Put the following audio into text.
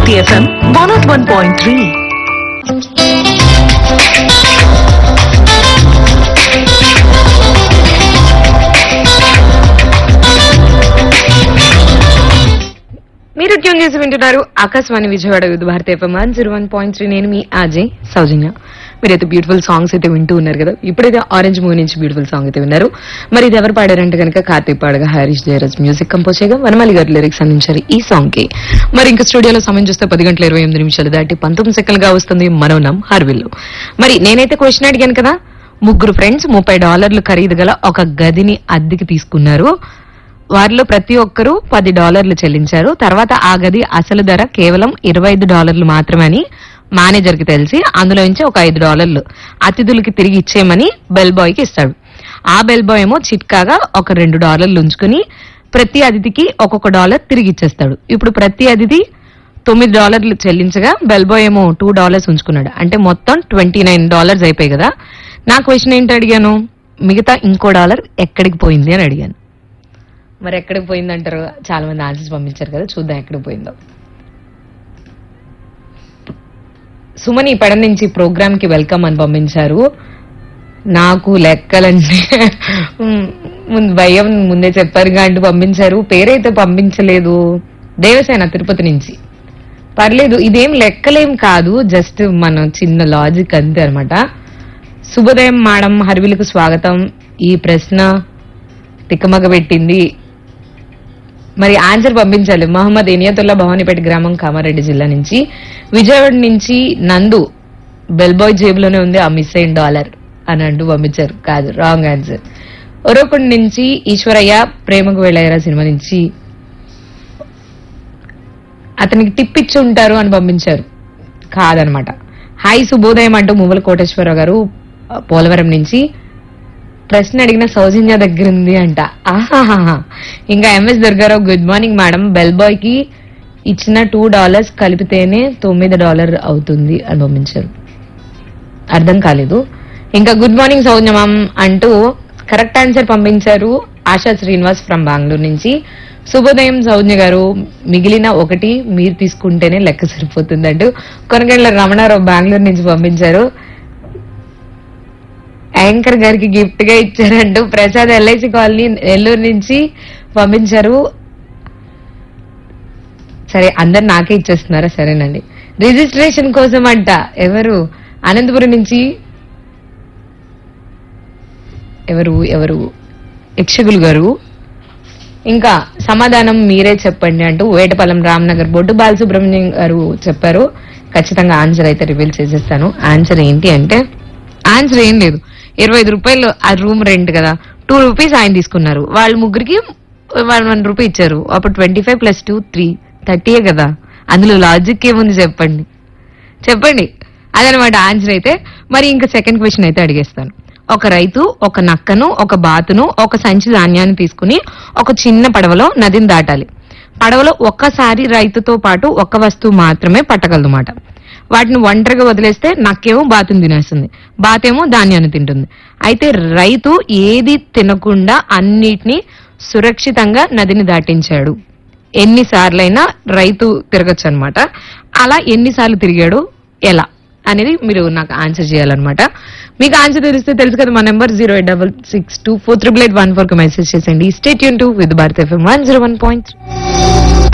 Hit FM 101.3. మీరు tune చేసి వింటున్నారు Akashvani Vijayawada Vividh Bharati FM one zero one point three నేను మీ అజయ్ సౌజన్య మీరైతే బ్యూటిఫుల్ సాంగ్స్ అయితే వింటూ ఉన్నారు కదా ఇప్పుడైతే ఆరెంజ్ మూవీ నుంచి బ్యూటిఫుల్ సాంగ్ అయితే విన్నారు మరి ఇది ఎవరు పాడారంటే కనుక కార్తీక్ పాడగా హరీష్ జయరాజ్ మ్యూజిక్ కంపోజ్ చేయగా వనమాలి గారు లిరిక్స్ అందించారు ఈ సాంగ్ కి మరి ఇంకా స్టూడియోలో సమయం చూస్తే పది గంటల ఇరవై ఎనిమిది నిమిషాలు దాటి పంతొమ్మిది సెకండ్లుగా వస్తుంది మనోనం హర్విల్లు మరి నేనైతే క్వశ్చన్ అడిగాను కదా ముగ్గురు ఫ్రెండ్స్ ముప్పై డాలర్లు ఖరీదు గల ఒక గదిని అద్దెకి తీసుకున్నారు వారిలో ప్రతి ఒక్కరూ పది డాలర్లు చెల్లించారు తర్వాత ఆ గది అసలు ధర కేవలం ఇరవై ఐదు డాలర్లు మాత్రమే అని మేనేజర్ కి తెలిసి అందులో నుంచి ఒక ఐదు డాలర్లు అతిథులకి తిరిగి ఇచ్చేయమని బెల్ బాయ్ కి ఇస్తాడు ఆ బెల్ బాయ్ ఏమో చిట్కాగా ఒక రెండు డాలర్లు ఉంచుకుని ప్రతి అతిథికి ఒక్కొక్క డాలర్ తిరిగి ఇచ్చేస్తాడు ఇప్పుడు ప్రతి అతిథి తొమ్మిది డాలర్లు చెల్లించగా బెల్ బాయ్ ఏమో టూ డాలర్స్ ఉంచుకున్నాడు అంటే మొత్తం ట్వంటీ నైన్ డాలర్స్ అయిపోయాయి కదా నా క్వశ్చన్ ఏంటి అడిగాను మిగతా ఇంకో డాలర్ ఎక్కడికి పోయింది అని అడిగాను మరి ఎక్కడికి పోయిందంటారు చాలా మంది ఆన్సర్స్ పంపించారు కదా చూద్దాం ఎక్కడికి పోయిందో సుమని పడ నుంచి ప్రోగ్రామ్ కి వెల్కమ్ అని పంపించారు నాకు లెక్కలంటే ఉమ్, ముందు భయం ముందే చెప్పారు అంటూ పంపించారు పేరైతే పంపించలేదు దేవసేన తిరుపతి నుంచి పర్లేదు ఇదేం లెక్కలేం కాదు జస్ట్ మన చిన్న లాజిక్ అంతే అనమాట శుభోదయం మేడం హర్విలకు స్వాగతం ఈ ప్రశ్న తిక్కమగ పెట్టింది మరి ఆన్సర్ పంపించాలి మహమ్మద్ ఇనియతుల్లా భవానీపేట గ్రామం కామారెడ్డి జిల్లా నుంచి విజయవాడ నుంచి నందు బెల్బాయ్ జేబులోనే ఉంది ఆ మిస్ అయిన డాలర్ అని అంటూ పంపించారు కాదు రాంగ్ ఆన్సర్ ఒరొకటి నుంచి ఈశ్వరయ్య ప్రేమకు వెళ్ళారా సినిమా నుంచి అతనికి టిప్ ఇచ్చి ఉంటారు అని పంపించారు కాదనమాట హాయ్ శుభోదయం అంటూ మువ్వల కోటేశ్వరరావు గారు ఆ, పోలవరం నుంచి ప్రశ్న అడిగిన సౌజన్య దగ్గర ఉంది అంట ఆహాహా ఇంకా MS Durgarao good morning madam bell boy కి ఇచ్చిన టూ డాలర్స్ కలిపితేనే తొమ్మిది డాలర్ అవుతుంది అని పంపించారు అర్థం కాలేదు ఇంకా గుడ్ మార్నింగ్ సౌజన్య మ్యామ్ అంటూ కరెక్ట్ ఆన్సర్ పంపించారు ఆశా శ్రీనివాస్ ఫ్రమ్ బెంగళూరు నుంచి శుభోదయం సౌజన్య గారు మిగిలిన ఒకటి మీరు తీసుకుంటేనే లెక్క సరిపోతుంది అంటూ కొనగండ్ల రమణారావు బెంగళూరు నుంచి పంపించారు యాంకర్ గారికి గిఫ్ట్ గా ఇచ్చారంటూ ప్రసాద్ ఎల్ఐసి కాలనీ నెల్లూరు నుంచి పంపించారు సరే అందరు నాకే ఇచ్చేస్తున్నారా సరేనండి రిజిస్ట్రేషన్ కోసం అంట ఎవరు అనంతపురం నుంచి ఎవరు ఎవరు యక్షగులు గారు ఇంకా సమాధానం మీరే చెప్పండి అంటూ వేటపాలెం రామ్నగర్ బొడ్డు బాలసుబ్రహ్మణ్యం గారు చెప్పారు ఖచ్చితంగా ఆన్సర్ అయితే రివీల్ చేసేస్తాను ఆన్సర్ ఏంటి అంటే ఆన్సర్ ఏం లేదు ఇరవై ఐదు రూపాయలు ఆ రూమ్ రెంట్ కదా టూ రూపీస్ ఆయన తీసుకున్నారు వాళ్ళ ముగ్గురికి వన్ వన్ రూపీ ఇచ్చారు అప్పుడు twenty five plus two three థర్టీయే కదా అందులో లాజిక్ ఏముంది చెప్పండి చెప్పండి అదనమాట ఆన్సర్ అయితే మరి ఇంకా సెకండ్ క్వశ్చన్ అయితే అడిగేస్తాను ఒక రైతు ఒక నక్కను ఒక బాతును ఒక సంచి ధాన్యాన్ని తీసుకుని ఒక చిన్న పడవలో నదిని దాటాలి పడవలో ఒక్కసారి రైతుతో పాటు ఒక్క వస్తువు మాత్రమే పట్టగలదన్నమాట వాటిని ఒంటరిగా వదిలేస్తే నక్కేమో బాతుని తినేస్తుంది బాతేమో ధాన్యాన్ని తింటుంది అయితే రైతు ఏది తినకుండా అన్నిటినీ సురక్షితంగా నదిని దాటించాడు ఎన్నిసార్లైనా రైతు తిరగచ్చు అనమాట అలా ఎన్నిసార్లు తిరిగాడు ఎలా అనేది మీరు నాకు ఆన్సర్ చేయాలన్నమాట మీకు ఆన్సర్ తెలిస్తే తెలుసు కదా మా number zero eight double six two four triple eight one four కి మెసేజ్ చేసేయండి స్టేట్ యూన్ to with Bharat FM one zero one point